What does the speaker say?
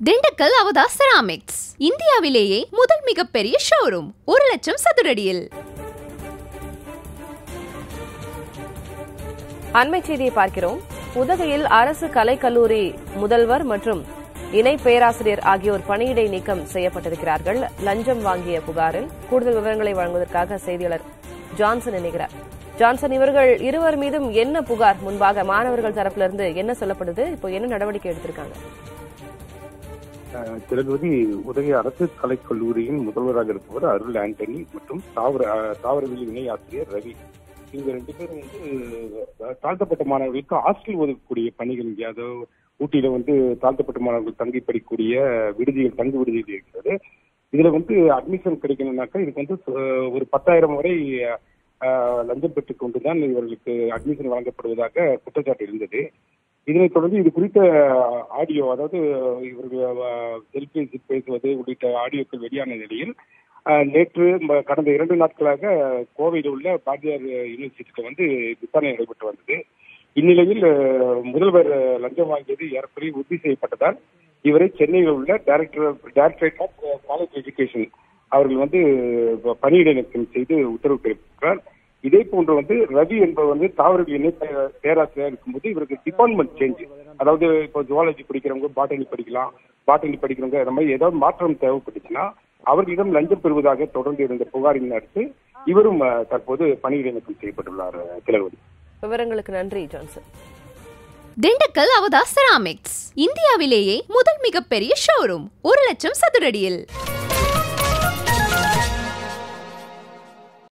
திண்டுக்கல் அவதா செராமிக்ஸ் இந்தியாவிலேயே முதல் மிகப்பெரிய ஷோரூம் ஒரு லட்சம் சதுரடியில் அண்மை செய்தியை பார்க்கிறோம் உதகையில் அரசு கலைக்கல்லூரி முதல்வர் மற்றும் இணை பேராசிரியர் ஆகியோர் பணியிடை நீக்கம் செய்யப்பட்டிருக்கிறார்கள் லஞ்சம் வாங்கிய புகாரில் கூடுதல் விவரங்களை வழங்குவதற்காக செய்தியாளர் ஜான்சன் இணைகிறார் ஜான்சன் இவர்கள் இருவர் மீதும் என்ன புகார் முன்பாக மாணவர்கள் தரப்பிலிருந்து என்ன சொல்லப்படுது இப்போ என்ன நடவடிக்கை எடுத்திருக்காங்க அஹ் திலகவதி உதகை அரசு கலைக்கல்லூரியின் முதல்வராக இருப்பவர் அருள் ஆண்டனி மற்றும் தாவர அஹ் தாவரவியல் இணை ஆசிரியர் ரவி இவங்க ரெண்டு பேரும் வந்து அஹ், தாழ்த்தப்பட்ட மாணவர்களுக்கு ஹாஸ்டல் ஒதுக்கக்கூடிய பணிகள் இங்கே அதாவது ஊட்டியில வந்து தாழ்த்தப்பட்ட மாணவர்கள் தங்கி படிக்கக்கூடிய விடுதிகள் தங்கு விடுதிகள் இருக்கிறது இதுல வந்து அட்மிஷன் கிடைக்கணும்னாக்கா இதுக்கு வந்து அஹ், ஒரு பத்தாயிரம் வரை அஹ், லஞ்சம் பெற்றுக் கொண்டுதான் இவர்களுக்கு அட்மிஷன் வழங்கப்படுவதாக குற்றச்சாட்டு இருந்தது இதனைத் தொடர்ந்து இது குறித்த ஆடியோ அதாவது இவர்கள் செல்பேசி பேசுவது உள்ளிட்ட ஆடியோக்கள் வெளியான நிலையில் அஹ், நேற்று ம- கடந்த இரண்டு நாட்களாக கோவையில் உள்ள பாரதியார் யூனிவர்சிட்டியில் வந்து விசாரணை நடைபெற்று வந்தது இந்நிலையில் அஹ், முதல்வர் லஞ்சம் வாங்கியது ஏறக்குறைய உறுதி செய்யப்பட்டதால் இவரை சென்னையில் உள்ள director directorate of college education அவர்கள் வந்து பணியிடை நீக்கம் செய்து உத்தரவு பிறப்பித்தார் இதே போன்று வந்து ரவி என்பவர் வந்து தாவரவியல் இணை பே- பேராசிரியர் இருக்கும்போது இவருக்கு டிபார்ட்மெண்ட் சேஞ்ச் அதாவது இப்போ ஜுவாலஜி படிக்கிறவங்க பாட்டனி படிக்கலாம் பாட்டனி படிக்கிறவங்க அந்த மாதிரி ஏதாவது மாற்றம் தேவைப்பட்டுச்சுன்னா அவர்களிடம் லஞ்சம் பெறுவதாக தொடர்ந்து இருந்த புகாரின் அடுத்து இவரும் அஹ், தற்போது பணியிடை நீக்கம் செய்யப்பட்டுள்ளார் அஹ், திலகவதி விவரங்களுக்கு நன்றி ஜான்சன் திண்டுக்கல் அவதா செராமிக்ஸ் இந்தியாவிலேயே முதல் மிகப்பெரிய ஷோரூம் ஒரு லட்சம் சதுரடியில்